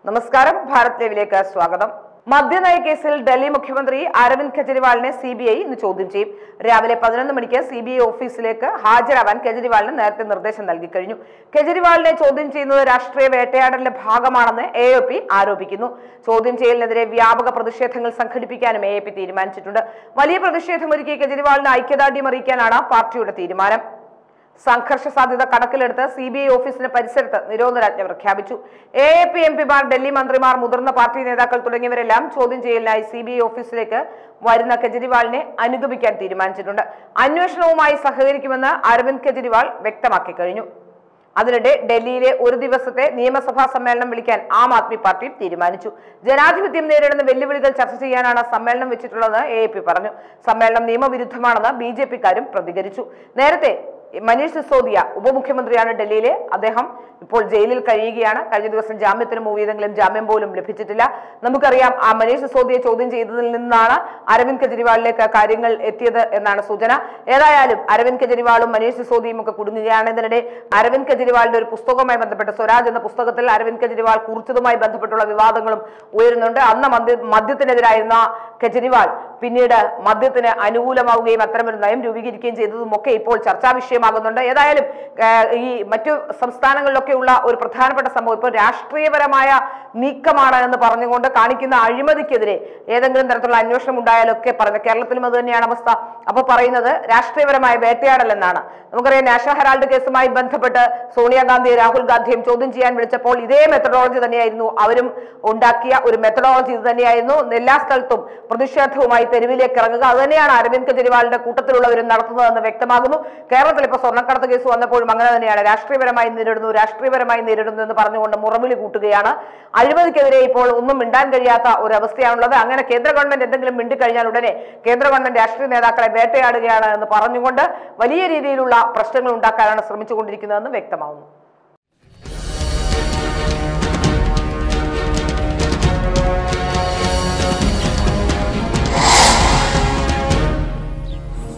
നമസ്കാരം ഭാരത് ലൈവിലേക്ക് സ്വാഗതം മദ്യനയ കേസിൽ ഡൽഹി മുഖ്യമന്ത്രി അരവിന്ദ് കെജ്രിവാളിനെ സി ബി ഐ ഇന്ന് ചോദ്യം ചെയ്യും രാവിലെ പതിനൊന്ന് മണിക്ക് സി ബി ഐ ഓഫീസിലേക്ക് ഹാജരാവാൻ കെജ്രിവാളിന് നേരത്തെ നിർദ്ദേശം നൽകി കഴിഞ്ഞു കെജ്രിവാളിനെ ചോദ്യം ചെയ്യുന്നത് രാഷ്ട്രീയ വേട്ടയാടലിന്റെ ഭാഗമാണെന്ന് എ ഒ പി ആരോപിക്കുന്നു ചോദ്യം ചെയ്യലിനെതിരെ വ്യാപക പ്രതിഷേധങ്ങൾ സംഘടിപ്പിക്കാനും എ പി തീരുമാനിച്ചിട്ടുണ്ട് വലിയ പ്രതിഷേധമൊരുക്കി കെജ്രിവാളിന് ഐക്യദാർഢ്യം അറിയിക്കാനാണ് പാർട്ടിയുടെ തീരുമാനം സംഘർഷ സാധ്യത കണക്കിലെടുത്ത് സി ബി ഐ ഓഫീസിന് പരിസരത്ത് നിരോധനാജ്ഞ പ്രഖ്യാപിച്ചു എ എ പി എം പിമാർ ഡൽഹി മന്ത്രിമാർ മുതിർന്ന പാർട്ടി നേതാക്കൾ തുടങ്ങിയവരെല്ലാം ചോദ്യം ചെയ്യലിനായി സി ബി ഐ ഓഫീസിലേക്ക് വരുന്ന കെജ്രിവാളിനെ അനുഗമിക്കാൻ തീരുമാനിച്ചിട്ടുണ്ട് അന്വേഷണവുമായി സഹകരിക്കുമെന്ന് അരവിന്ദ് കെജ്രിവാൾ വ്യക്തമാക്കി കഴിഞ്ഞു അതിനിടെ ഡൽഹിയിലെ ഒരു ദിവസത്തെ നിയമസഭാ സമ്മേളനം വിളിക്കാൻ ആം ആദ്മി പാർട്ടി തീരുമാനിച്ചു ജനാധിപത്യം നേരിടുന്ന വെല്ലുവിളികൾ ചർച്ച ചെയ്യാനാണ് സമ്മേളനം വെച്ചിട്ടുള്ളതെന്ന് എ പി പറഞ്ഞു സമ്മേളനം നിയമവിരുദ്ധമാണെന്ന് ബി ജെ പിക്കാരും പ്രതികരിച്ചു നേരത്തെ മനീഷ് സിസോദിയ ഉപമുഖ്യമന്ത്രിയാണ് ഡൽഹിയിലെ അദ്ദേഹം ഇപ്പോൾ ജയിലിൽ കഴിയുകയാണ് കഴിഞ്ഞ ദിവസം ജാമ്യത്തിന് മൂവ് ചെയ്തെങ്കിലും ജാമ്യം പോലും ലഭിച്ചിട്ടില്ല നമുക്കറിയാം ആ മനീഷ് സിസോദിയെ ചോദ്യം ചെയ്തതിൽ നിന്നാണ് അരവിന്ദ് കെജ്രിവാളിലേക്ക് കാര്യങ്ങൾ എത്തിയത് എന്നാണ് സൂചന ഏതായാലും അരവിന്ദ് കെജ്രിവാളും മനീഷ് സിസോദിയും ഒക്കെ കുടുങ്ങുകയാണ് ഇതിനിടെ അരവിന്ദ് കെജ്രിവാളിന്റെ ഒരു പുസ്തകവുമായി ബന്ധപ്പെട്ട് സ്വരാജ് എന്ന പുസ്തകത്തിൽ അരവിന്ദ് കെജ്രിവാൾ കുറിച്ചതുമായി ബന്ധപ്പെട്ടുള്ള വിവാദങ്ങളും ഉയരുന്നുണ്ട് അന്ന് മദ്യ മദ്യത്തിനെതിരായിരുന്ന കെജ്രിവാൾ പിന്നീട് മദ്യത്തിന് അനുകൂലമാവുകയും അത്തരമൊരു നയം രൂപീകരിക്കുകയും ചെയ്തതുമൊക്കെ ഇപ്പോൾ ചർച്ചാ വിഷയമാകുന്നുണ്ട് ഏതായാലും ഏഹ്, ഈ മറ്റു സംസ്ഥാനങ്ങളിലൊക്കെയുള്ള ഒരു പ്രധാനപ്പെട്ട സംഭവം ഇപ്പോൾ രാഷ്ട്രീയപരമായ നീക്കമാണ് എന്ന് പറഞ്ഞുകൊണ്ട് കാണിക്കുന്ന അഴിമതിക്കെതിരെ ഏതെങ്കിലും തരത്തിലുള്ള അന്വേഷണം ഉണ്ടായാലൊക്കെ പറയുന്നത് കേരളത്തിലും അത് തന്നെയാണ് അവസ്ഥ അപ്പോൾ പറയുന്നത് രാഷ്ട്രീയപരമായ വേട്ടയാടൽ എന്നാണ് നമുക്കറിയാം നാഷണൽ ഹെറാൾഡ് കേസുമായി ബന്ധപ്പെട്ട് സോണിയാഗാന്ധിയും രാഹുൽ ഗാന്ധിയും ചോദ്യം ചെയ്യാൻ വിളിച്ചപ്പോൾ ഇതേ മെത്തഡോളജി തന്നെയായിരുന്നു അവരും ഉണ്ടാക്കിയ ഒരു മെത്തഡോളജി ഇത് തന്നെയായിരുന്നു എല്ലാ സ്ഥലത്തും പ്രതിഷേധവുമായി തെരുവിലേക്ക് ഇറങ്ങുക അത് തന്നെയാണ് അരവിന്ദ് കെജ്രിവാളിന്റെ കൂട്ടത്തിലുള്ളവരും നടത്തുന്നതെന്ന് വ്യക്തമാകുന്നു കേരളത്തിൽ ഇപ്പോൾ സ്വർണ്ണക്കടത്ത് കേസ് വന്നപ്പോഴും അങ്ങനെ തന്നെയാണ് രാഷ്ട്രീയപരമായി നേരിടുന്നു രാഷ്ട്രീയപരമായി നേരിടുന്നു എന്ന് പറഞ്ഞുകൊണ്ട് മുറവിളി കൂട്ടുകയാണ് അഴിമതിക്കെതിരെ ഇപ്പോൾ ഒന്നും മിണ്ടാൻ കഴിയാത്ത ഒരു അവസ്ഥയാണുള്ളത് അങ്ങനെ കേന്ദ്ര ഗവൺമെന്റ് എന്തെങ്കിലും മിണ്ടിക്കഴിഞ്ഞാൽ ഉടനെ കേന്ദ്ര ഗവൺമെന്റ് രാഷ്ട്രീയ നേതാക്കളെ വേട്ടയാടുകയാണ് എന്ന് പറഞ്ഞുകൊണ്ട് വലിയ രീതിയിലുള്ള പ്രശ്നങ്ങൾ ഉണ്ടാക്കാനാണ് ശ്രമിച്ചുകൊണ്ടിരിക്കുന്നതെന്ന് വ്യക്തമാവുന്നു